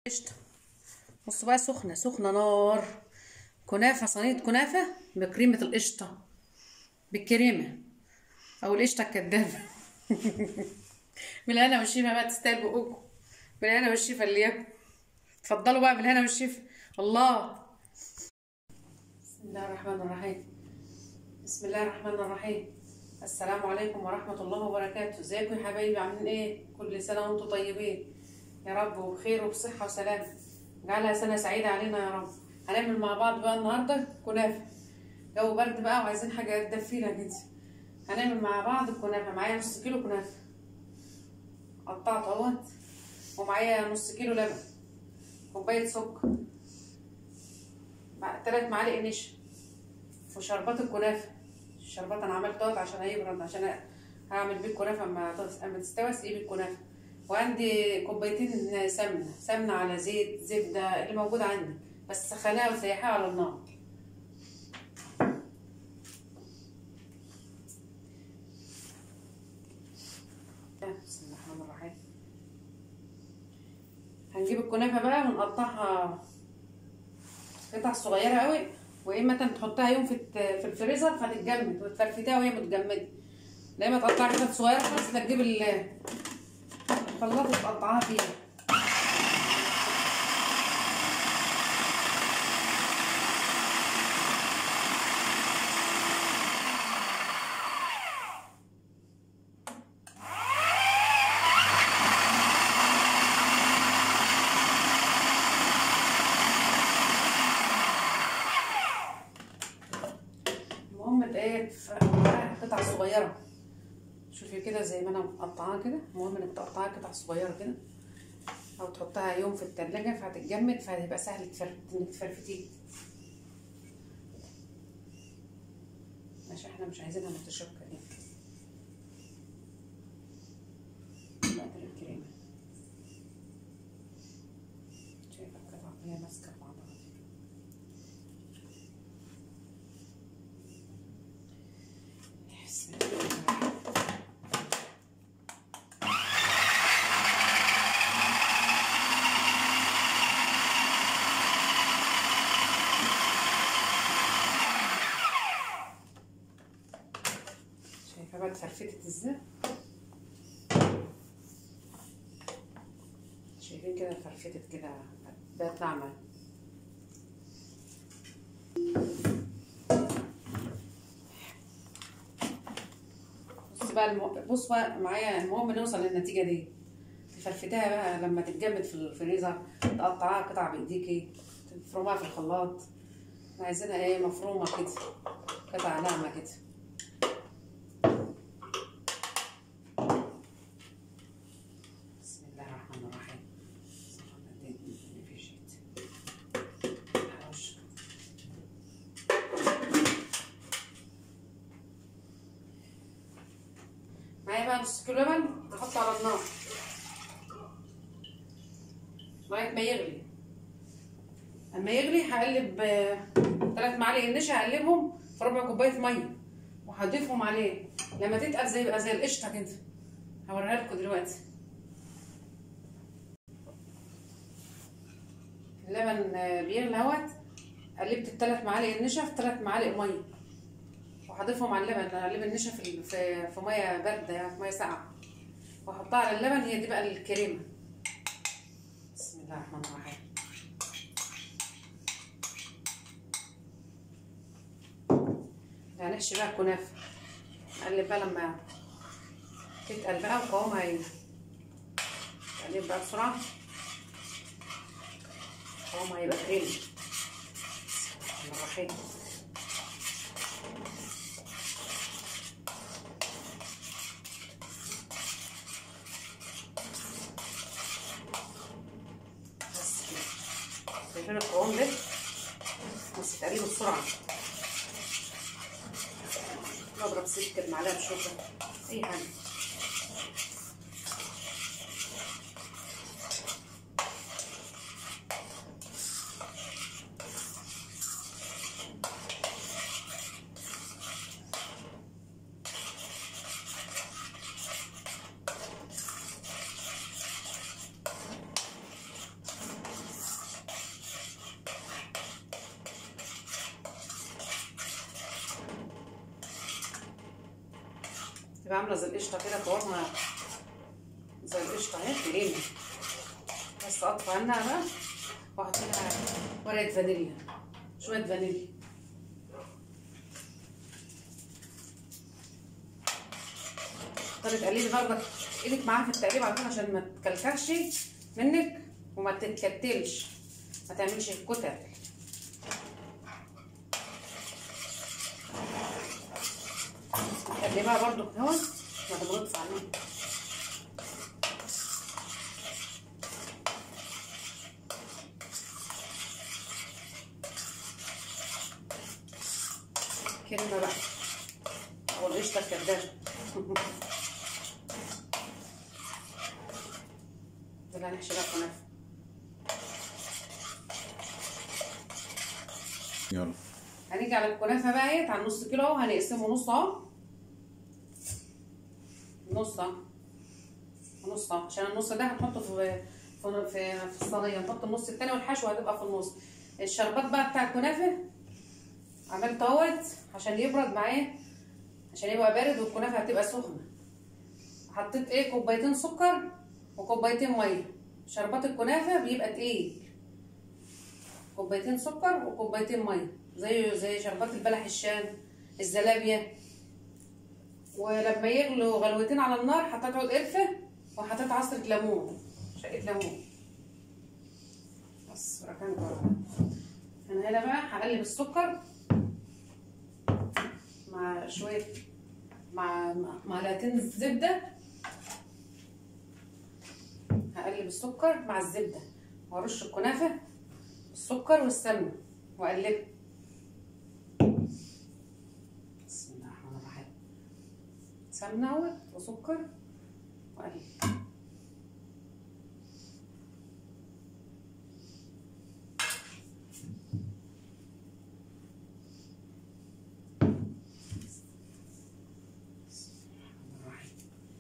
قشطة بصوا بقى سخنة سخنة نار كنافة صينية كنافة بكريمة القشطة بالكريمة أو القشطة الكدابة بالهنا والشفا بقى تستاهل بقكم بالهنا والشفا اللي ياكل اتفضلوا بقى بالهنا والشفا الله بسم الله الرحمن الرحيم بسم الله الرحمن الرحيم السلام عليكم ورحمة الله وبركاته ازيكم يا حبايبي عاملين ايه كل سنة وانتم طيبين يا رب وبخير وبصحة وسلامة اجعلها سنة سعيدة علينا يا رب هنعمل مع بعض بقى النهاردة كنافة جو برد بقى وعايزين حاجة تدفينا كده هنعمل مع بعض الكنافة معايا نص كيلو كنافة قطعت اهوت ومعايا نص كيلو لبن كوباية سكر مع تلات معالق نشا وشربات الكنافة الشربات انا عملت دوت عشان هيبرد عشان هعمل بيه الكنافة اما تص- اما تستوي اسقيه بالكنافة وعندي كوبايتين سمنة سمنة على زيت زبدة اللي موجود عندي بس سخناها وسيحها على النار بسم الله الرحمن الرحيم هنجيب الكنافة بقى ونقطعها قطع صغيرة قوي واما مثلا تحطها يوم في الت- في الفريزر فتتجمد وتفرفتها وهي متجمدة لا اما تقطعها قطع صغيرة خالص تجيب ال- الخلاط وتقطعها فيها المهم ايه تقطعها قطع صغيرة شوفي كده زي ما انا مقطعاها كده المهم انك تقطعها قطع صغيرة كده او تحطها يوم في التلاجة فهتتجمد فهيبقى سهل تفرفت انك تفرفتيه عشان احنا مش عايزينها متشابكة دي نقدر الكريمة شايفة القطع وهي ماسكة في بعضها بسم الله الرحمن الرحيم. شايفة بقى اتفرفتت ازاي شايفين كده اتفرفتت كده بقت ناعمة بص بقى الم... بص بقى معايا المهم نوصل للنتيجة دي تفرفتها بقى لما تتجمد في الفريزر تقطعها قطع بايديكي تفرمها في الخلاط احنا عايزينها ايه مفرومة كده قطع ناعمة كده بسم الله الرحمن الرحيم معايا بقى نص كيلو لبن احطه على النار لغايه ما يغلي اما يغلي هقلب ثلاث معالق النشا هقلبهم في ربع كوبايه ميه وهضيفهم عليه لما تتقل زي يبقى زي القشطه كده هوريها لكم دلوقتي اللبن آه، بيغلي اهوت قلبت الثلاث معالق النشا في ثلاث معالق ميه وهضيفهم على اللبن هقلب النشا في ال- في في ميه بارده يعني في ميه ساقعه واحطها على اللبن هي دي بقى الكريمه بسم الله الرحمن الرحيم هنحشي بقى الكنافه نقلب بقى لما تتقل بقى وقوامها ي- نقلب بقى بسرعه قوامها هيبقى كريمي بسم الله الرحمن الرحيم بس كده شايفين القوام ده بس تقليبه بسرعة نضرب سكة معلقة بشوكة أي حاجة تبقى عامله زي القشطه كده قوامها زي القشطه اهي كريمه بس اطفي عنها بقى واحط لها ورقه فانيليا شويه فانيليا تقدري تقلبي برضك ايدك معاها في التقليب على طول عشان ما تكلكعش منك وما تتكتلش ما تعملش كتل نقلبها برضو كده ما تبردش عليها كلمة بقى أو القشطة الكدابة طلع نحشي بقى كنافة يلا هنيجي على الكنافة بقى اهيت على النص كيلو اهو هنقسمه نص اهو نص اهو نص اهو عشان النص ده هنحطه في في في, في الصينية نحط النص التاني والحشوة هتبقى في النص الشربات بقى بتاع الكنافة عملت اهوت عشان يبرد معاه عشان يبقى بارد والكنافة هتبقى سخنة حطيت ايه كوبايتين سكر وكوبايتين مية شربات الكنافة بيبقى تقيل كوبايتين سكر وكوبايتين ميه زي زي شربات البلح الشام الزلابيه ولما يغلوا غلوتين على النار حطيت عود قرفه وحطيت عصره ليمون شقه ليمون بس ركنت ورا انا هنا بقى هقلب السكر مع شويه مع مع- معلقتين زبده هقلب السكر مع الزبده وارش الكنافه السكر والسمنه واقلبها بسم الله الرحمن الرحيم سمنه اهوت وسكر واقلب بسم الله الرحمن الرحيم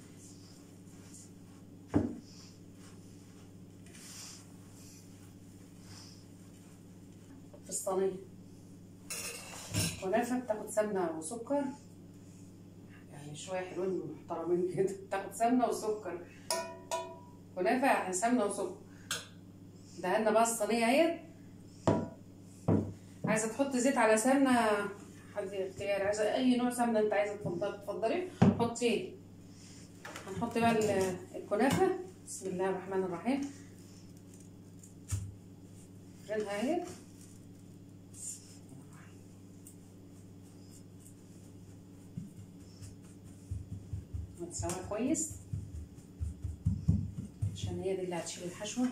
في الصينية كنافة بتاخد سمنة وسكر يعني شوية حلوين محترمين كده بتاخد سمنة وسكر كنافة يعني سمنة وسكر دهنا بقى الصينية اهيت عايزة تحط زيت على سمنة حد اختيار عايزة أي نوع سمنة أنت عايزة تفضل تفضلي حطيه هنحط بقى ال- الكنافة بسم الله الرحمن الرحيم فرنها اهيت متساوية كويس عشان هي دي اللي هتشيل الحشوة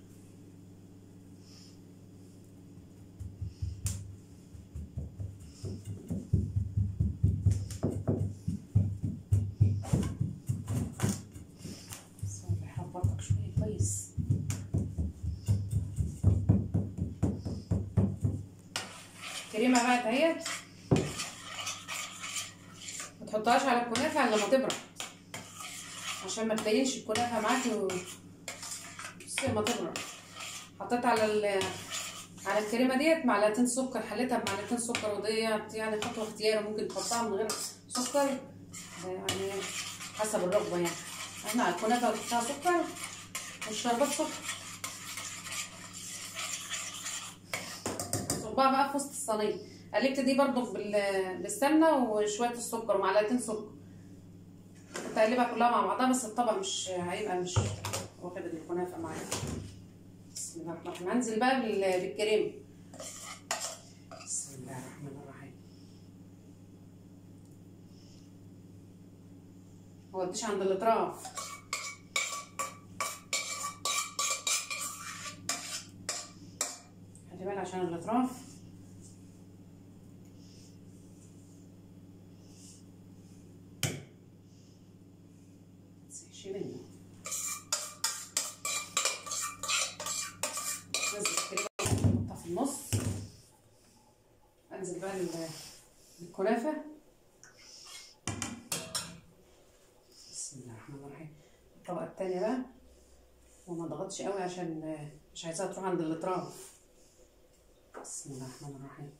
صلح برضك شوية كويس كريمة بقى اهيت ما تحطهاش على الكنافة الا لما تبرد عشان ما تلينش الكنافة معاكي و... بصي لما تبرد حطيت على ال... على الكريمة ديت معلقتين سكر حليتها بمعلقتين سكر وديت يعني خطوة اختياري ممكن تحطها من غير سكر يعني حسب الرغبة يعني احنا الكنافة فيها سكر والشربات سكر صبها بقى في وسط الصينية قلبت دي برضو بال- بالسمنة وشوية السكر ومعلقتين سكر تقلبها كلها مع بعضها بس الطبق مش هيبقى مش واخد الكنافة معايا بسم الله الرحمن الرحيم هنزل بقى بال- بالكريمة بسم الله الرحمن الرحيم ما وديش عند الاطراف خلي بالك عشان الاطراف متسيحش منه نزل الكريمة نحطها في النص انزل بقى بال- بالكنافة بسم الله الرحمن الرحيم الطبقة التانية بقى وما ضغطش قوي عشان مش عايزاها تروح عند الاطراف بسم الله الرحمن الرحيم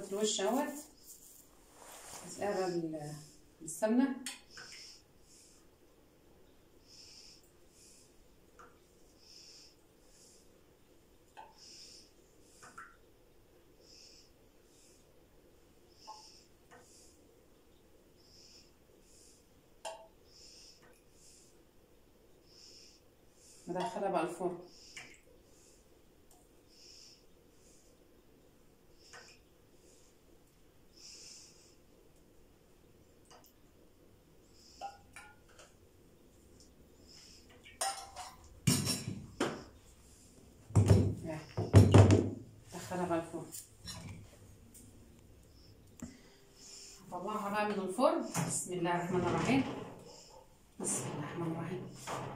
حطيت الوش اهوت اسقاها بال- بالسمنه بدخلها بقى الفرن اهي. دخلها بقى الفرن هطلعها بقى من الفرن بسم الله الرحمن الرحيم بسم الله الرحمن الرحيم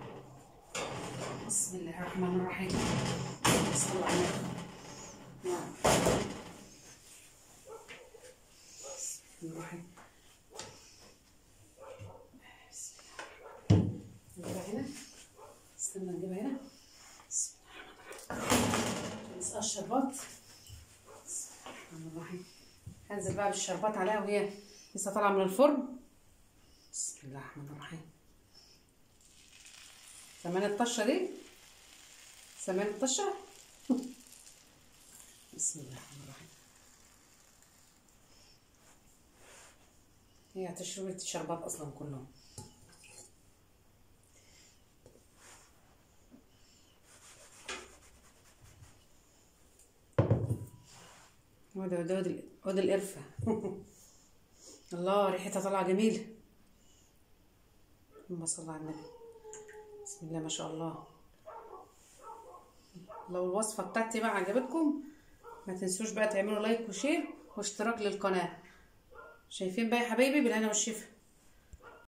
بسم الله الرحمن الرحيم صلى على النبي نعم. بسم الله الرحمن بسم الله نجيبها هنا استنى نجيبها هنا بسم الله الرحمن الرحيم نسقى الشربات بسم الله الرحمن الرحيم هنزل بقى بالشربات عليها وهي لسه طالعه من الفرن بسم الله الرحمن الرحيم سمان الطشة دي سمان الطشة بسم الله الرحمن الرحيم هي هتشرب الشربات اصلا كلهم وده وده وده وده القرفة الله ريحتها طالعة جميلة اللهم صل على النبي بسم الله ما شاء الله لو الوصفة بتاعتي بقى عجبتكم ما تنسوش بقى تعملوا لايك وشير واشتراك للقناة شايفين بقى يا حبايبي بالهنا والشفا